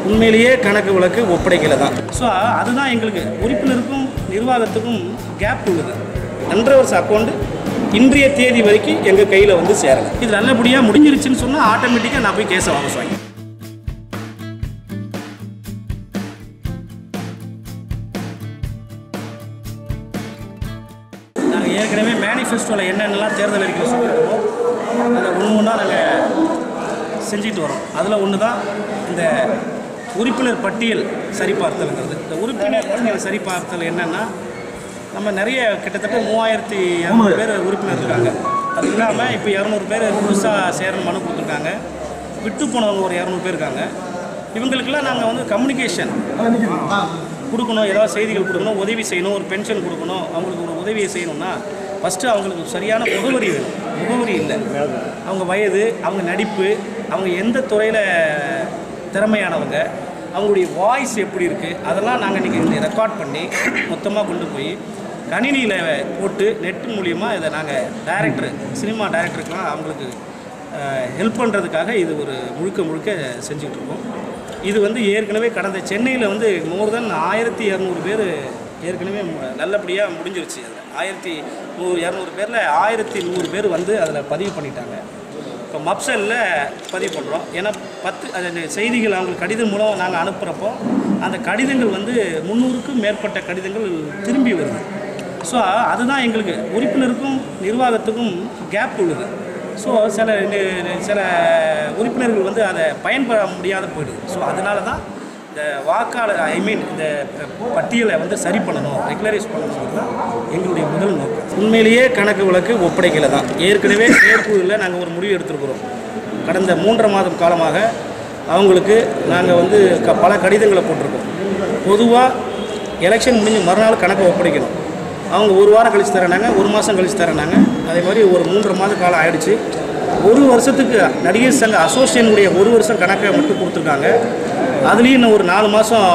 உண்மையிலேயே கணக்கு வழக்கு ஒப்படைக்கல தான் ஸோ அதுதான் எங்களுக்கு உறுப்பினருக்கும் நிர்வாகத்துக்கும் கேப் உள்ளது ரெண்டரை வருஷம் அக்கௌண்ட் இன்றைய தேதி வரைக்கும் எங்கள் கையில் வந்து சேரலை இது நல்லபடியாக முடிஞ்சிருச்சுன்னு சொன்னால் ஆட்டோமேட்டிக்காக நான் போய் கேஸை வாபஸ் வாங்கி நாங்கள் ஏற்கனவே மேனிஃபெஸ்டோவில் என்னென்னலாம் தேர்தல் அறிக்கை சொல்லியிருக்கோமோ அதை ஒன்று ஒன்றா நாங்கள் செஞ்சுட்டு வரோம் அதில் ஒன்று தான் இந்த உறுப்பினர் பட்டியல் சரிபார்த்தல்ங்கிறது இந்த உறுப்பினர் பட்டியல் சரிபார்த்தல் என்னென்னா நம்ம நிறைய கிட்டத்தட்ட மூவாயிரத்தி இரநூறு பேர் உறுப்பினர் இருக்காங்க அது இல்லாமல் இப்போ இரநூறு பேர் புதுசாக சேரணும் மனு கொடுத்துருக்காங்க விட்டு போனவங்க ஒரு இரநூறு பேர் இருக்காங்க இவங்களுக்கெல்லாம் நாங்கள் வந்து கம்யூனிகேஷன் கொடுக்கணும் ஏதாவது செய்திகள் கொடுக்கணும் உதவி செய்யணும் ஒரு பென்ஷன் கொடுக்கணும் அவங்களுக்கு ஒரு உதவியை செய்யணும்னா ஃபஸ்ட்டு அவங்களுக்கு சரியான முகவரி வேணும் முகவரி இல்லை அவங்க வயது அவங்க நடிப்பு அவங்க எந்த துறையில் திறமையானவங்க அவங்களுடைய வாய்ஸ் எப்படி இருக்குது அதெல்லாம் நாங்கள் இன்றைக்கி ரெக்கார்ட் பண்ணி மொத்தமாக கொண்டு போய் கணினியில் போட்டு நெட் மூலியமா இதை நாங்கள் டைரக்டர் சினிமா டைரக்டருக்கெலாம் அவங்களுக்கு ஹெல்ப் பண்ணுறதுக்காக இது ஒரு முழுக்க முழுக்க செஞ்சுட்டு இருக்கோம் இது வந்து ஏற்கனவே கடந்த சென்னையில் வந்து மோர் தென் ஆயிரத்தி இரநூறு பேர் ஏற்கனவே மு- நல்லபடியாக முடிஞ்சிருச்சு அதில் ஆயிரத்தி நூறு இரநூறு பேரில் ஆயிரத்தி நூறு பேர் வந்து அதில் பதிவு பண்ணிட்டாங்க இப்போ மப்சலில் பதிவு பண்ணுறோம் ஏன்னா பத்து அந்த செய்திகள் அவங்களுக்கு கடிதம் மூலம் நாங்கள் அனுப்புகிறப்போ அந்த கடிதங்கள் வந்து முந்நூறுக்கும் மேற்பட்ட கடிதங்கள் திரும்பி வருது ஸோ அதுதான் எங்களுக்கு உறுப்பினருக்கும் நிர்வாகத்துக்கும் கேப் உள்ளது ஸோ சில நி- சில உறுப்பினர்கள் வந்து அதை பயன்பெற முடியாத போயிடுது ஸோ அதனால தான் இந்த வாக்காளர் ஐ மீன் இந்த பட்டியலை வந்து சரி பண்ணணும் ரெகுலரைஸ் பண்ணணுங்கிறது தான் எங்களுடைய முதல் நோக்கம் உண்மையிலேயே கணக்கு வழக்கு ஒப்படைக்கல தான் ஏற்கனவே செயற்குழுவில் நாங்கள் ஒரு முடிவு எடுத்திருக்கிறோம் கடந்த மூன்றரை மாதம் காலமாக அவங்களுக்கு நாங்கள் வந்து க பல கடிதங்களை போட்டிருக்கோம் பொதுவாக எலெக்ஷன் முடிஞ்சு மறுநாள் கணக்கை ஒப்படைக்கணும் அவங்க ஒரு வாரம் கழிச்சு தரேனாங்க ஒரு மாதம் கழிச்சு தரேனாங்க அதே மாதிரி ஒரு மூன்றரை மாத காலம் ஆயிடுச்சு ஒரு வருஷத்துக்கு நடிகர் சங்க அசோசியேஷனுடைய ஒரு வருஷம் கணக்கை மட்டும் கொடுத்துருக்காங்க அதுலேயும் இன்னும் ஒரு நாலு மாதம்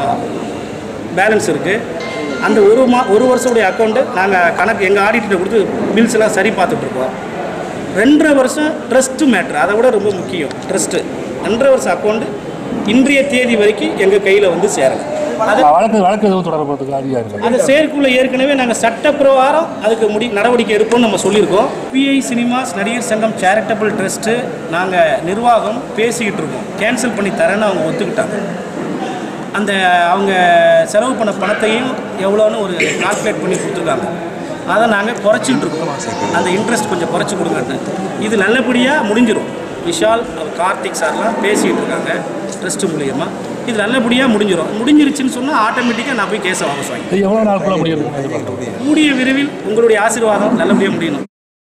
பேலன்ஸ் இருக்குது அந்த ஒரு மா ஒரு வருஷத்துடைய அக்கௌண்ட்டு நாங்கள் கணக்கு எங்கள் ஆடிட்டரை கொடுத்து பில்ஸ் எல்லாம் சரி பார்த்துட்ருக்கோம் ரெண்டரை வருஷம் ட்ரஸ்ட்டு மேட்ரு அதை விட ரொம்ப முக்கியம் ட்ரஸ்ட்டு ரெண்டரை வருஷம் அக்கௌண்ட்டு இன்றைய தேதி வரைக்கும் எங்கள் கையில் வந்து சேரலை அது வழக்கு வழக்கு எதுவும் தொடர்புறதுக்கு அதிகாரிகள் அந்த செயற்குள்ள ஏற்கனவே நாங்கள் சட்டப்பிரகாரம் அதுக்கு முடி நடவடிக்கை எடுப்போம்னு நம்ம சொல்லியிருக்கோம் பிஐ சினிமாஸ் நடிகர் சங்கம் சேரிட்டபிள் ட்ரஸ்ட்டு நாங்கள் நிர்வாகம் பேசிக்கிட்டு இருக்கோம் கேன்சல் பண்ணி தரேன்னு அவங்க ஒத்துக்கிட்டாங்க அந்த அவங்க செலவு பண்ண பணத்தையும் எவ்வளோன்னு ஒரு கால்குலேட் பண்ணி கொடுத்துருக்காங்க அதை நாங்கள் குறைச்சிக்கிட்டு இருக்கோம் அந்த இன்ட்ரெஸ்ட் கொஞ்சம் குறைச்சி கொடுங்கன்னு இது நல்லபடியாக முடிஞ்சிடும் விஷால் அவர் கார்த்திக் சார்லாம் பேசிகிட்டு இருக்காங்க ட்ரஸ்ட் மூலியமா இது நல்லபடியாக முடிஞ்சிடும் முடிஞ்சிருச்சுன்னு சொன்னால் ஆட்டோமேட்டிக்காக நான் போய் கேஸை வாபஸ் வாங்கி இது எவ்வளோ நாளுக்குள்ள முடியும் எதிர்பார்க்கறது கூடிய விரைவில் உங்களுடைய ஆசீர்வாதம் நல்லபடியாக முடியணும்